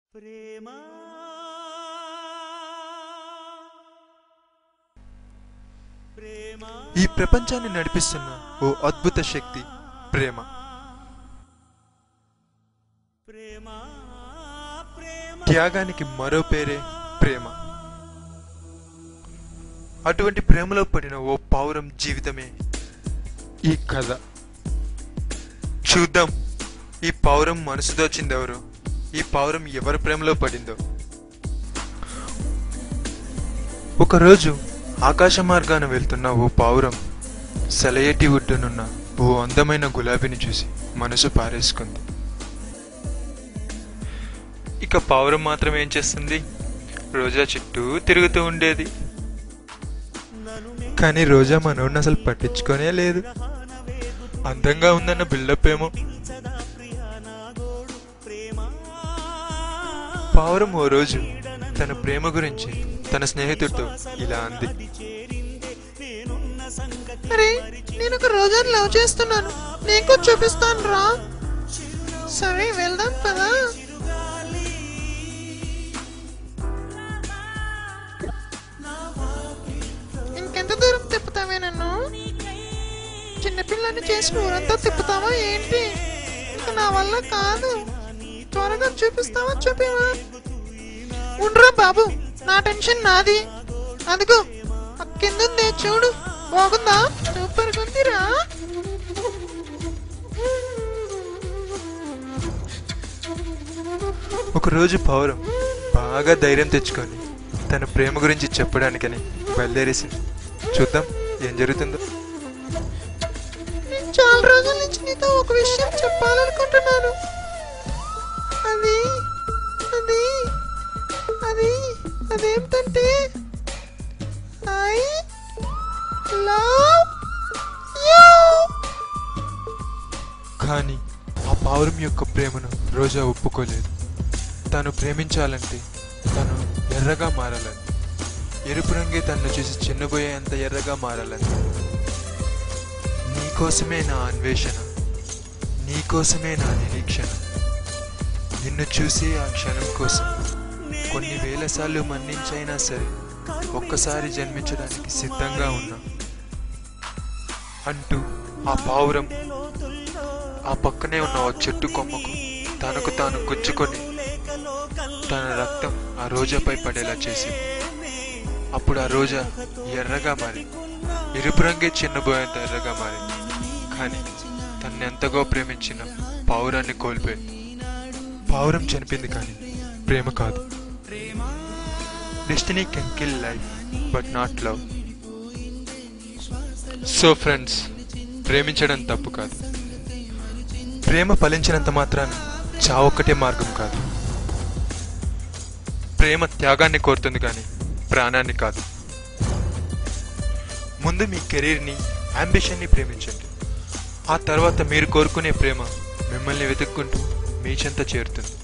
ప్రేమ ప్రేమ ఈ ప్రపంచాన్ని నడిపిస్తున్న ఓ అద్భుత శక్తి ప్రేమ ప్రేమ ప్రేమ త్యాగానికి మరో పేరే ప్రేమ అటువంటి ప్రేమలో పడిన ఓ పౌరం జీవితమే ఈ కథ చూద్దాం ఈ పౌరం మనసు దోచిందెవరు ఈ పౌరం ఎవరి ప్రేమలో పడిందో ఒకరోజు ఆకాశ మార్గాన వెళ్తున్న ఓ పావురం సెలయేటి ఒడ్డునున్న ఓ అందమైన గులాబీని చూసి మనసు పారేసుకుంది ఇక పావురం మాత్రం ఏం చేస్తుంది రోజా చుట్టూ తిరుగుతూ ఉండేది కానీ రోజా మనోడిని అసలు పట్టించుకోనే లేదు అందంగా ఉందన్న బిల్డప్ ఏమో పావురం ఓ రోజు తన ప్రేమ గురించి తన స్నేహితుడితో ఇలా అంది అరే నేను ఒక రోజాని లవ్ చేస్తున్నాను నీకు చూపిస్తాను రా సరే వెళ్దాం పదా ఇంకెంత దూరం తిప్పుతావే నన్ను చిన్నపిల్లని చేసి ఊరంతా తిప్పుతావా ఏంటి ఇంకా నా వల్ల కాదు త్వరగా చూపిస్తావా చూపివా ఉండ్రా బాబు నా టెన్షన్ నాది అదిగో కిందుందే చూడు బాగుందా సూపర్ ఉందిరా ఒకరోజు పౌరం బాగా ధైర్యం తెచ్చుకొని తన ప్రేమ గురించి చెప్పడానికని బయలుదేరేసింది చూద్దాం ఏం జరుగుతుందో నేను చాలా రోజుల నుంచి నీతో ఒక విషయం చెప్పాలనుకుంటున్నాను అది అది అది అదేంటంటే ఐ లవ్ యూ కానీ ఆ పావురం యొక్క ప్రేమను రోజా ఒప్పుకోలేదు తను ప్రేమించాలంటే తను ఎర్రగా మారాలని ఎరుపు రంగే తనను చూసి చిన్నబోయేంత ఎర్రగా మారాలని నీకోసమే నా అన్వేషణ నీకోసమే నా నిరీక్షణ నిన్ను చూసే ఆ క్షణం కోసం కొన్ని వేల సార్లు మన్నించైనా సరే ఒక్కసారి జన్మించడానికి సిద్ధంగా ఉన్నా అంటూ ఆ పావురం ఆ పక్కనే ఉన్న ఓ చెట్టు కొమ్మకు తనకు తాను గుచ్చుకొని తన రక్తం ఆ రోజాపై పడేలా చేసింది అప్పుడు ఆ రోజా ఎర్రగా మారి ఎరుపు రంగే చిన్నబోయేంత ఎర్రగా మారింది కానీ తన్ని ఎంతగా ప్రేమించిన పావురాన్ని కోల్పోయింది పావురం చనిపోయింది కానీ ప్రేమ కాదు destiny can kill life but not love so friends ప్రేమించడం తప్పు కాదు ప్రేమ ఫలించినంత మాత్రాన చావొక్కటే మార్గం కాదు ప్రేమ త్యాగాన్ని కోరుతుంది కానీ ప్రాణాన్ని కాదు ముందు మీ కెరీర్ని అంబిషన్ని ప్రేమించండి ఆ తర్వాత మీరు కోరుకునే ప్రేమ మిమ్మల్ని వెతుక్కుంటూ మీ చెంత చేరుతుంది